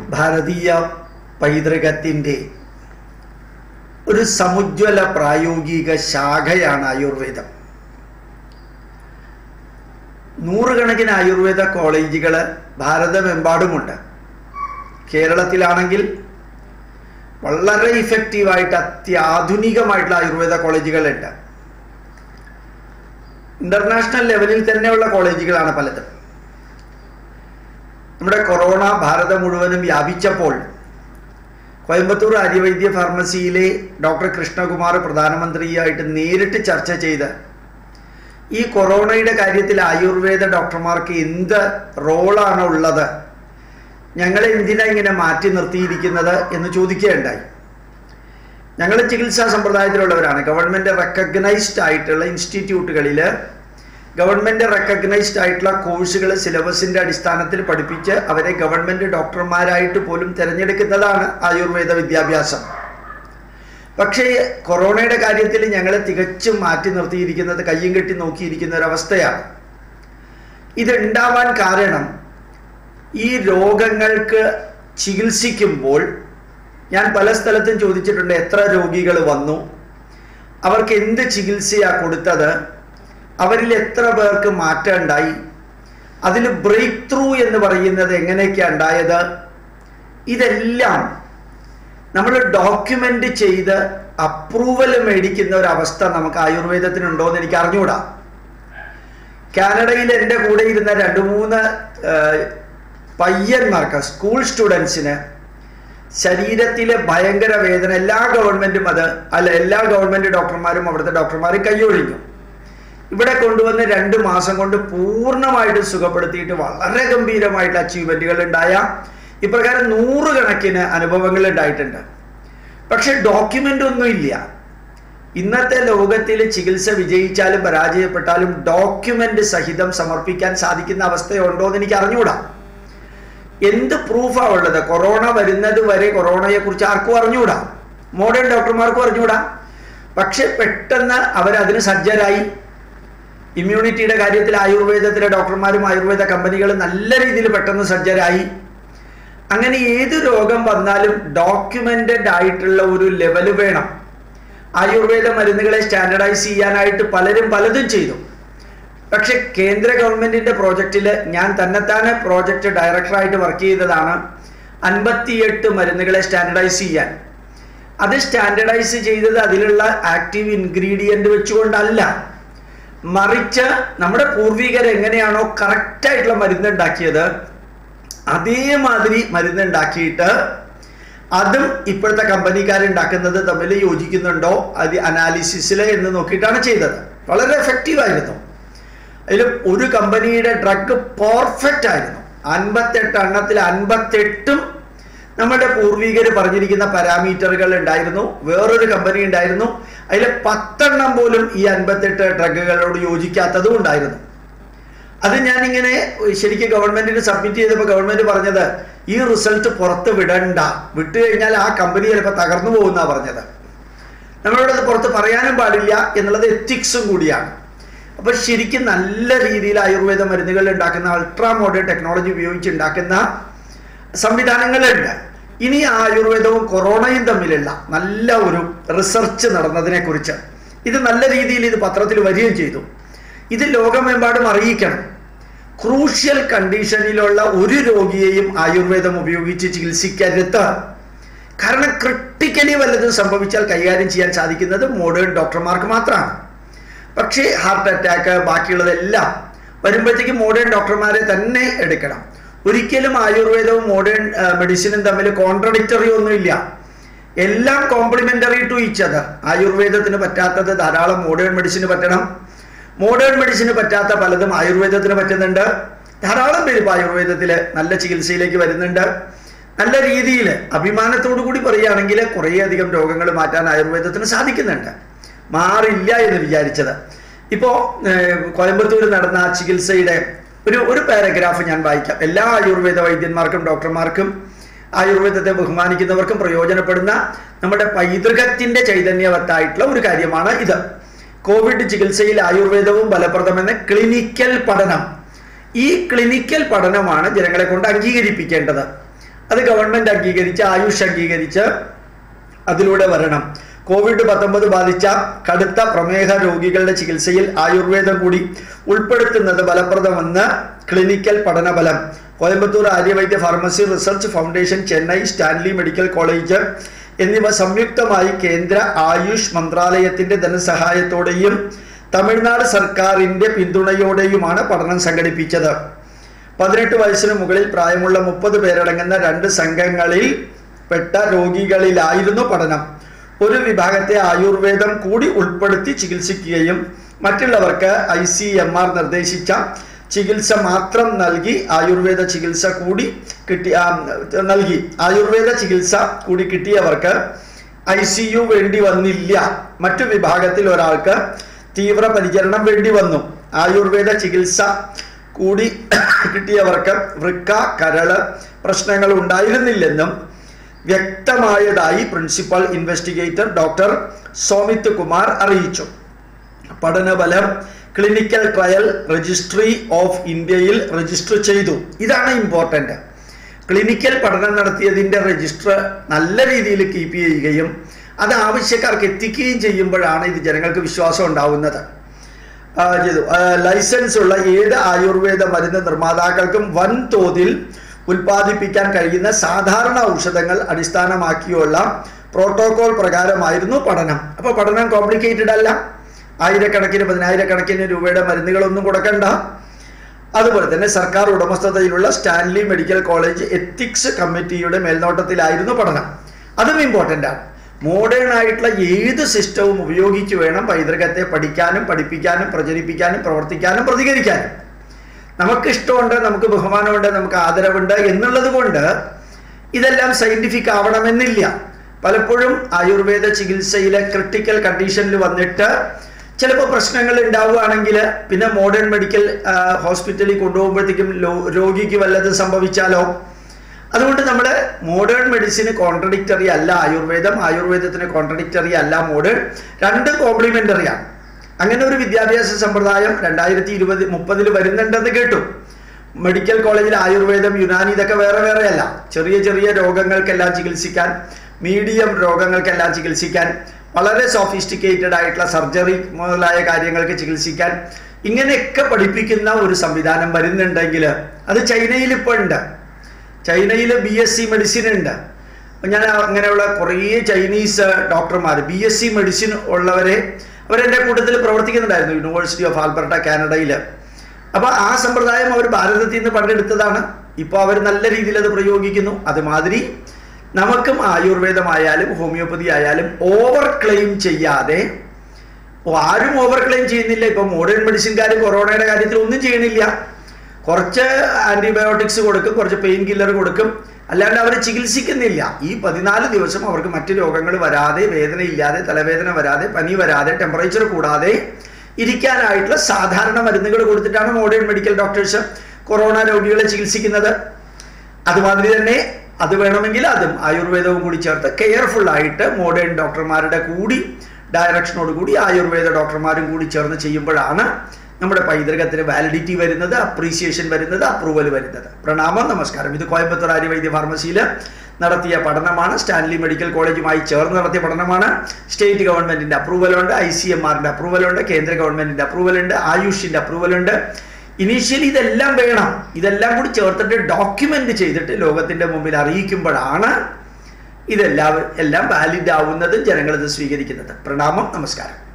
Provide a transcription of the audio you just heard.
ഭാരതീയ പൈതൃകത്തിൻ്റെ ഒരു സമുജ്വല പ്രായോഗിക ശാഖയാണ് ആയുർവേദം നൂറുകണക്കിന് ആയുർവേദ കോളേജുകൾ ഭാരതമെമ്പാടുമുണ്ട് കേരളത്തിലാണെങ്കിൽ വളരെ ഇഫക്റ്റീവായിട്ട് അത്യാധുനികമായിട്ടുള്ള ആയുർവേദ കോളേജുകളുണ്ട് ഇന്റർനാഷണൽ ലെവലിൽ തന്നെയുള്ള കോളേജുകളാണ് പലതും നമ്മുടെ കൊറോണ ഭാരതം മുഴുവനും വ്യാപിച്ചപ്പോൾ കോയമ്പത്തൂർ ആര്യവൈദ്യ ഫാർമസിയിലെ ഡോക്ടർ കൃഷ്ണകുമാർ പ്രധാനമന്ത്രിയായിട്ട് നേരിട്ട് ചർച്ച ചെയ്ത് ഈ കൊറോണയുടെ കാര്യത്തിൽ ആയുർവേദ ഡോക്ടർമാർക്ക് എന്ത് റോളാണ് ഉള്ളത് ഞങ്ങൾ എന്തിനാ ഇങ്ങനെ മാറ്റി നിർത്തിയിരിക്കുന്നത് എന്ന് ചോദിക്കുകയുണ്ടായി ഞങ്ങൾ ചികിത്സാ സമ്പ്രദായത്തിലുള്ളവരാണ് ഗവൺമെൻറ് റെക്കഗ്നൈസ്ഡ് ആയിട്ടുള്ള ഇൻസ്റ്റിറ്റ്യൂട്ടുകളിൽ ഗവൺമെൻറ് റെക്കഗ്നൈസ്ഡ് ആയിട്ടുള്ള കോഴ്സുകൾ സിലബസിൻ്റെ അടിസ്ഥാനത്തിൽ പഠിപ്പിച്ച് അവരെ ഗവൺമെൻറ് ഡോക്ടർമാരായിട്ട് പോലും തിരഞ്ഞെടുക്കുന്നതാണ് ആയുർവേദ വിദ്യാഭ്യാസം പക്ഷേ കൊറോണയുടെ കാര്യത്തിൽ ഞങ്ങളെ തികച്ചും മാറ്റി നിർത്തിയിരിക്കുന്നത് കയ്യും കെട്ടി നോക്കിയിരിക്കുന്ന ഒരവസ്ഥയാണ് ഇതുണ്ടാവാൻ കാരണം ഈ രോഗങ്ങൾക്ക് ചികിത്സിക്കുമ്പോൾ ഞാൻ പല സ്ഥലത്തും ചോദിച്ചിട്ടുണ്ട് എത്ര രോഗികൾ വന്നു അവർക്ക് എന്ത് ചികിത്സയാണ് കൊടുത്തത് അവരിൽ എത്ര പേർക്ക് മാറ്റം ഉണ്ടായി അതിൽ ബ്രേക്ക് ത്രൂ എന്ന് പറയുന്നത് എങ്ങനെയൊക്കെയാണ് ഉണ്ടായത് ഇതെല്ലാം നമ്മൾ ഡോക്യുമെന്റ് ചെയ്ത് അപ്രൂവൽ മേടിക്കുന്ന ഒരു അവസ്ഥ നമുക്ക് ആയുർവേദത്തിനുണ്ടോ എന്ന് എനിക്ക് അറിഞ്ഞുകൂടാ കാനഡയിൽ എൻ്റെ കൂടെ ഇരുന്ന രണ്ട് മൂന്ന് പയ്യന്മാർക്ക് സ്കൂൾ സ്റ്റുഡൻസിന് ശരീരത്തിലെ ഭയങ്കര വേദന എല്ലാ ഗവൺമെന്റും അത് അല്ല എല്ലാ ഗവൺമെന്റ് ഡോക്ടർമാരും അവിടുത്തെ ഡോക്ടർമാരും കൈയൊഴിഞ്ഞു ഇവിടെ കൊണ്ടുവന്ന് രണ്ട് മാസം കൊണ്ട് പൂർണ്ണമായിട്ട് സുഖപ്പെടുത്തിയിട്ട് വളരെ ഗംഭീരമായിട്ട് അച്ചീവ്മെന്റുകൾ ഉണ്ടായ ഇപ്രകാരം നൂറുകണക്കിന് അനുഭവങ്ങൾ ഉണ്ടായിട്ടുണ്ട് പക്ഷെ ഡോക്യുമെന്റ് ഒന്നും ഇല്ല ഇന്നത്തെ ലോകത്തിൽ ചികിത്സ വിജയിച്ചാലും പരാജയപ്പെട്ടാലും ഡോക്യുമെന്റ് സഹിതം സമർപ്പിക്കാൻ സാധിക്കുന്ന അവസ്ഥയുണ്ടോ എന്ന് എനിക്ക് അറിഞ്ഞുകൂടാ എന്ത് പ്രൂഫാണ് ഉള്ളത് കൊറോണ വരുന്നത് വരെ കൊറോണയെ കുറിച്ച് ആർക്കും അറിഞ്ഞുകൂടാ മോഡേൺ ഡോക്ടർമാർക്കും അറിഞ്ഞുകൂടാ പക്ഷെ പെട്ടെന്ന് അവരതിന് സജ്ജരായി ഇമ്മ്യൂണിറ്റിയുടെ കാര്യത്തിൽ ആയുർവേദത്തിലെ ഡോക്ടർമാരും ആയുർവേദ കമ്പനികളും നല്ല രീതിയിൽ പെട്ടെന്ന് സജ്ജരായി അങ്ങനെ ഏത് രോഗം വന്നാലും ഡോക്യുമെന്റഡ് ആയിട്ടുള്ള ഒരു ലെവൽ വേണം ആയുർവേദ മരുന്നുകളെ സ്റ്റാൻഡർഡൈസ് ചെയ്യാനായിട്ട് പലരും പലതും ചെയ്തു പക്ഷെ കേന്ദ്ര ഗവൺമെന്റിന്റെ പ്രോജക്റ്റിൽ ഞാൻ തന്നെത്താനെ പ്രോജക്റ്റ് ഡയറക്ടറായിട്ട് വർക്ക് ചെയ്തതാണ് അൻപത്തിയെട്ട് മരുന്നുകളെ സ്റ്റാൻഡർഡൈസ് ചെയ്യാൻ അത് സ്റ്റാൻഡർഡൈസ് ചെയ്തത് അതിലുള്ള ആക്റ്റീവ് ഇൻഗ്രീഡിയന്റ് വെച്ചുകൊണ്ടല്ല മറിച്ച് നമ്മുടെ പൂർവികർ എങ്ങനെയാണോ കറക്റ്റായിട്ടുള്ള മരുന്ന് ഉണ്ടാക്കിയത് അതേമാതിരി മരുന്ന് ഉണ്ടാക്കിയിട്ട് അതും ഇപ്പോഴത്തെ കമ്പനിക്കാരുണ്ടാക്കുന്നത് തമ്മിൽ യോജിക്കുന്നുണ്ടോ അത് അനാലിസിസിൽ എന്ന് നോക്കിയിട്ടാണ് ചെയ്തത് വളരെ എഫക്റ്റീവ് ആയിരുന്നു അതിൽ ഒരു കമ്പനിയുടെ ഡ്രഗ് പെർഫെക്റ്റ് ആയിരുന്നു അൻപത്തെട്ട് എണ്ണത്തിൽ അൻപത്തെട്ടും നമ്മുടെ പൂർവികർ പറഞ്ഞിരിക്കുന്ന പാരാമീറ്ററുകൾ ഉണ്ടായിരുന്നു വേറൊരു കമ്പനി ഉണ്ടായിരുന്നു അതിൽ പത്തെണ്ണം പോലും ഈ അൻപത്തെട്ട് ഡ്രഗുകളോട് യോജിക്കാത്തതും ഉണ്ടായിരുന്നു അത് ഞാനിങ്ങനെ ശരിക്കും ഗവൺമെന്റിന് സബ്മിറ്റ് ചെയ്തപ്പോൾ ഗവൺമെന്റ് പറഞ്ഞത് ഈ റിസൾട്ട് പുറത്ത് വിടണ്ട വിട്ടു കഴിഞ്ഞാൽ ആ കമ്പനി ചിലപ്പോൾ തകർന്നു പോകുന്ന പറഞ്ഞത് നമ്മളോടത് പുറത്ത് പറയാനും പാടില്ല എന്നുള്ളത് എത്തിക്സും കൂടിയാണ് അപ്പൊ ശരിക്കും നല്ല രീതിയിൽ ആയുർവേദ മരുന്നുകൾ ഉണ്ടാക്കുന്ന അൾട്രാ മോഡേൺ ടെക്നോളജി ഉപയോഗിച്ച് ഉണ്ടാക്കുന്ന സംവിധാനങ്ങളുണ്ട് ഇനി ആയുർവേദവും കൊറോണയും തമ്മിലുള്ള നല്ല ഒരു റിസർച്ച് നടന്നതിനെ കുറിച്ച് ഇത് നല്ല രീതിയിൽ ഇത് പത്രത്തിൽ വരികയും ചെയ്തു ഇത് ലോകമെമ്പാടും അറിയിക്കണം ക്രൂഷ്യൽ കണ്ടീഷനിലുള്ള ഒരു രോഗിയെയും ആയുർവേദം ഉപയോഗിച്ച് ചികിത്സിക്കരുത് കാരണം ക്രിട്ടിക്കലി വല്ലതും സംഭവിച്ചാൽ കൈകാര്യം ചെയ്യാൻ സാധിക്കുന്നത് മോഡേൺ ഡോക്ടർമാർക്ക് മാത്രമാണ് പക്ഷേ ഹാർട്ട് അറ്റാക്ക് ബാക്കിയുള്ളതെല്ലാം വരുമ്പോഴത്തേക്ക് മോഡേൺ ഡോക്ടർമാരെ തന്നെ എടുക്കണം ഒരിക്കലും ആയുർവേദവും മോഡേൺ മെഡിസിനും തമ്മിൽ കോൺട്രഡിക്ടറി ഒന്നുമില്ല എല്ലാം കോംപ്ലിമെന്ററി ടു ഈച്ച് അതർ ആയുർവേദത്തിന് പറ്റാത്തത് ധാരാളം മോഡേൺ മെഡിസിന് പറ്റണം മോഡേൺ മെഡിസിന് പറ്റാത്ത പലതും ആയുർവേദത്തിന് പറ്റുന്നുണ്ട് ധാരാളം പേര് ഇപ്പോൾ ആയുർവേദത്തിൽ നല്ല ചികിത്സയിലേക്ക് വരുന്നുണ്ട് നല്ല രീതിയിൽ അഭിമാനത്തോടു കൂടി പറയുകയാണെങ്കിൽ കുറേയധികം രോഗങ്ങൾ മാറ്റാൻ ആയുർവേദത്തിന് സാധിക്കുന്നുണ്ട് മാറില്ല എന്ന് വിചാരിച്ചത് ഇപ്പോൾ കോയമ്പത്തൂർ നടന്ന ആ ചികിത്സയുടെ ഒരു ഒരു പാരഗ്രാഫ് ഞാൻ വായിക്കാം എല്ലാ ആയുർവേദ വൈദ്യന്മാർക്കും ഡോക്ടർമാർക്കും ആയുർവേദത്തെ ബഹുമാനിക്കുന്നവർക്കും പ്രയോജനപ്പെടുന്ന നമ്മുടെ പൈതൃകത്തിന്റെ ചൈതന്യവത്തായിട്ടുള്ള ഒരു കാര്യമാണ് ഇത് കോവിഡ് ചികിത്സയിൽ ആയുർവേദവും ഫലപ്രദമെന്ന ക്ലിനിക്കൽ പഠനം ഈ ക്ലിനിക്കൽ പഠനമാണ് ജനങ്ങളെ കൊണ്ട് അംഗീകരിപ്പിക്കേണ്ടത് അത് ഗവൺമെന്റ് അംഗീകരിച്ച് ആയുഷ് അംഗീകരിച്ച് അതിലൂടെ വരണം കോവിഡ് പത്തൊമ്പത് ബാധിച്ച കടുത്ത പ്രമേഹ രോഗികളുടെ ചികിത്സയിൽ ആയുർവേദം കൂടി ഉൾപ്പെടുത്തുന്നത് ഫലപ്രദമെന്ന് ക്ലിനിക്കൽ പഠനഫലം Coimbatore Arya Vaidya pharmacy research foundation Chennai Stanley medical college എന്നിവ സംയുക്തമായി കേന്ദ്ര ആയുഷ് മന്ത്രാലയത്തിന്റെ ധനസഹായത്തോടെയും തമിഴ്നാട് സർക്കാരിന്റെ പിന്തുണയോടെയുമാണ് പഠനം സംഘടിപ്പിച്ചത് പതിനെട്ട് വയസ്സിന് മുകളിൽ പ്രായമുള്ള മുപ്പത് പേരടങ്ങുന്ന രണ്ട് സംഘങ്ങളിൽ പെട്ട രോഗികളിലായിരുന്നു പഠനം ഒരു വിഭാഗത്തെ ആയുർവേദം കൂടി ഉൾപ്പെടുത്തി ചികിത്സിക്കുകയും മറ്റുള്ളവർക്ക് ഐ സി എം ആർ നിർദ്ദേശിച്ച ചികിത്സ മാത്രം നൽകി ആയുർവേദ ചികിത്സ കൂടി കിട്ടി ആ, നൽകി ആയുർവേദ ചികിത്സ കൂടി കിട്ടിയവർക്ക് ഐ സി യു വേണ്ടി വന്നില്ല മറ്റു വിഭാഗത്തിൽ ഒരാൾക്ക് തീവ്ര പരിചരണം വേണ്ടി വന്നു ആയുർവേദ ചികിത്സ കൂടി കിട്ടിയവർക്ക് വൃക്ക കരള് പ്രശ്നങ്ങൾ ഉണ്ടായിരുന്നില്ലെന്നും വ്യക്തമായതായി principal investigator doctor Somit Kumar അറിയിച്ചു പഠനഫലം ക്ലിനിക്കൽ ട്രയൽ രജിസ്ട്രി ഓഫ് ഇന്ത്യയിൽ രജിസ്റ്റർ ചെയ്തു ഇതാണ് ഇമ്പോർട്ടൻ്റ് ക്ലിനിക്കൽ പഠനം നടത്തിയതിൻ്റെ രജിസ്റ്റർ നല്ല രീതിയിൽ കീപ്പ് ചെയ്യുകയും അത് ആവശ്യക്കാർക്ക് എത്തിക്കുകയും ചെയ്യുമ്പോഴാണ് ഇത് ജനങ്ങൾക്ക് വിശ്വാസം ഉണ്ടാവുന്നത് ആ, ചെയ്തു ആ, ലൈസൻസ് ഉള്ള ഏത് ആയുർവേദ മരുന്ന് നിർമ്മാതാക്കൾക്കും വൻതോതിൽ ഉൽപ്പാദിപ്പിക്കാൻ കഴിയുന്ന സാധാരണ ഔഷധങ്ങൾ അടിസ്ഥാനമാക്കിയുള്ള പ്രോട്ടോകോൾ പ്രകാരമായിരുന്നു പഠനം അപ്പോൾ പഠനം കോംപ്ലിക്കേറ്റഡ് അല്ല ആയിരക്കണക്കിന് പതിനായിരക്കണക്കിന് രൂപയുടെ മരുന്നുകളൊന്നും കൊടുക്കണ്ട അതുപോലെ തന്നെ സർക്കാർ ഉടമസ്ഥതയിലുള്ള സ്റ്റാൻലി മെഡിക്കൽ കോളേജ് എത്തിക്സ് കമ്മിറ്റിയുടെ മേൽനോട്ടത്തിലായിരുന്നു പഠനം അതും ഇമ്പോർട്ടൻ്റ് ആണ് മോഡേൺ ആയിട്ടുള്ള ഏത് സിസ്റ്റവും ഉപയോഗിച്ച് വേണം പൈതൃകത്തെ പഠിക്കാനും പഠിപ്പിക്കാനും പ്രചരിപ്പിക്കാനും പ്രവർത്തിക്കാനും പ്രതികരിക്കാനും നമുക്ക് ഇഷ്ടമുണ്ട് നമുക്ക് ബഹുമാനമുണ്ട് നമുക്ക് ആദരവുണ്ട് എന്നുള്ളത് കൊണ്ട് ഇതെല്ലാം സയന്റിഫിക് ആവണമെന്നില്ല പലപ്പോഴും ആയുർവേദ ചികിത്സയിലെ ക്രിട്ടിക്കൽ കണ്ടീഷനിൽ വന്നിട്ട് ചിലപ്പോൾ പ്രശ്നങ്ങൾ ഉണ്ടാവുകയാണെങ്കിൽ പിന്നെ മോഡേൺ മെഡിക്കൽ ഹോസ്പിറ്റലിൽ കൊണ്ടുപോകുമ്പോഴത്തേക്കും ലോ- രോഗിക്ക് വല്ലതും സംഭവിച്ചാലോ അതുകൊണ്ട് നമ്മൾ മോഡേൺ മെഡിസിന് കോൺട്രഡിക്റ്ററി അല്ല ആയുർവേദം ആയുർവേദത്തിന് കോൺട്രഡിക്റ്ററി അല്ല മോഡേൺ രണ്ട് കോംപ്ലിമെന്ററിയാണ് അങ്ങനെ ഒരു വിദ്യാഭ്യാസ സമ്പ്രദായം രണ്ടായിരത്തി ഇരുപത് മുപ്പതിൽ വരുന്നുണ്ടെന്ന് കേട്ടു മെഡിക്കൽ കോളേജിൽ ആയുർവേദം യുനാനി ഇതൊക്കെ വേറെ വേറെ അല്ല ചെറിയ ചെറിയ രോഗങ്ങൾക്കെല്ലാം ചികിത്സിക്കാൻ മീഡിയം രോഗങ്ങൾക്കെല്ലാം ചികിത്സിക്കാൻ വളരെ സോഫിസ്റ്റിക്കേറ്റഡ് ആയിട്ടുള്ള സർജറി മുതലായ കാര്യങ്ങൾക്ക് ചികിത്സിക്കാൻ ഇങ്ങനെയൊക്കെ പഠിപ്പിക്കുന്ന ഒരു സംവിധാനം വരുന്നുണ്ടെങ്കിൽ അത് ചൈനയിൽ ഇപ്പോൾ ഉണ്ട് ചൈനയിൽ ബി എസ് സി മെഡിസിൻ ഉണ്ട് അപ്പൊ ഞാൻ അങ്ങനെയുള്ള കുറേ ചൈനീസ് ഡോക്ടർമാർ ബി എസ് സി മെഡിസിൻ ഉള്ളവരെ അവരെൻ്റെ കൂട്ടത്തിൽ പ്രവർത്തിക്കുന്നുണ്ടായിരുന്നു യൂണിവേഴ്സിറ്റി ഓഫ് ആൽബർട്ട കാനഡയിൽ അപ്പോൾ ആ സമ്പ്രദായം അവർ ഭാരതത്തിൽ നിന്ന് പണ്ടെടുത്തതാണ് ഇപ്പോൾ അവർ നല്ല രീതിയിൽ അത് പ്രയോഗിക്കുന്നു അതുമാതിരി നമുക്കും ആയുർവേദമായാലും ഹോമിയോപ്പതി ആയാലും ഓവർ ക്ലെയിം ചെയ്യാതെ ഓ, ആരും ഓവർ ക്ലെയിം ചെയ്യുന്നില്ല ഇപ്പൊ മോഡേൺ മെഡിസിൻകാർ കൊറോണയുടെ കാര്യത്തിൽ ഒന്നും ചെയ്യണില്ല കുറച്ച് ആന്റിബയോട്ടിക്സ് കൊടുക്കും കുറച്ച് പെയിൻ കില്ലർ കൊടുക്കും അല്ലാണ്ട് അവർ ചികിത്സിക്കുന്നില്ല ഈ പതിനാല് ദിവസം അവർക്ക് മറ്റു രോഗങ്ങൾ വരാതെ വേദന ഇല്ലാതെ തലവേദന വരാതെ പനി വരാതെ ടെമ്പറേച്ചർ കൂടാതെ ഇരിക്കാനായിട്ടുള്ള സാധാരണ മരുന്നുകൾ കൊടുത്തിട്ടാണ് മോഡേൺ മെഡിക്കൽ ഡോക്ടേഴ്സ് കൊറോണ രോഗികളെ ചികിത്സിക്കുന്നത് അതുമാതിരി തന്നെ അത് വേണമെങ്കിൽ അതും ആയുർവേദവും കൂടി ചേർത്ത് കെയർഫുൾ ആയിട്ട് മോഡേൺ ഡോക്ടർമാരുടെ കൂടി ഡയറക്ഷനോട് കൂടി ആയുർവേദ ഡോക്ടർമാരും കൂടി ചേർന്ന് ചെയ്യുമ്പോഴാണ് നമ്മുടെ പൈതൃകത്തിന് വാലിഡിറ്റി വരുന്നത് അപ്രീസിയേഷൻ വരുന്നത് അപ്രൂവൽ വരുന്നത് പ്രണാമം നമസ്കാരം ഇത് കോയമ്പത്തൂർ ആര്യവൈദ്യ ഫാർമസിയിൽ നടത്തിയ പഠനമാണ് സ്റ്റാൻലി മെഡിക്കൽ കോളേജുമായി ചേർന്ന് നടത്തിയ പഠനമാണ് സ്റ്റേറ്റ് ഗവൺമെന്റിന്റെ അപ്രൂവലുണ്ട് ഐ സി എം ആറിന്റെ അപ്രൂവലുണ്ട് കേന്ദ്ര ഗവൺമെന്റിന്റെ അപ്രൂവലുണ്ട് ആയുഷിന്റെ അപ്രൂവലുണ്ട് ഇനീഷ്യലി ഇതെല്ലാം വേണം ഇതെല്ലാം കൂടി ചേർത്തിട്ട് ഡോക്യുമെന്റ് ചെയ്തിട്ട് ലോകത്തിന്റെ മുമ്പിൽ അറിയിക്കുമ്പോഴാണ് ഇതെല്ലാം എല്ലാം വാലിഡ് ആവുന്നതും ജനങ്ങളിത് സ്വീകരിക്കുന്നത് പ്രണാമം നമസ്കാരം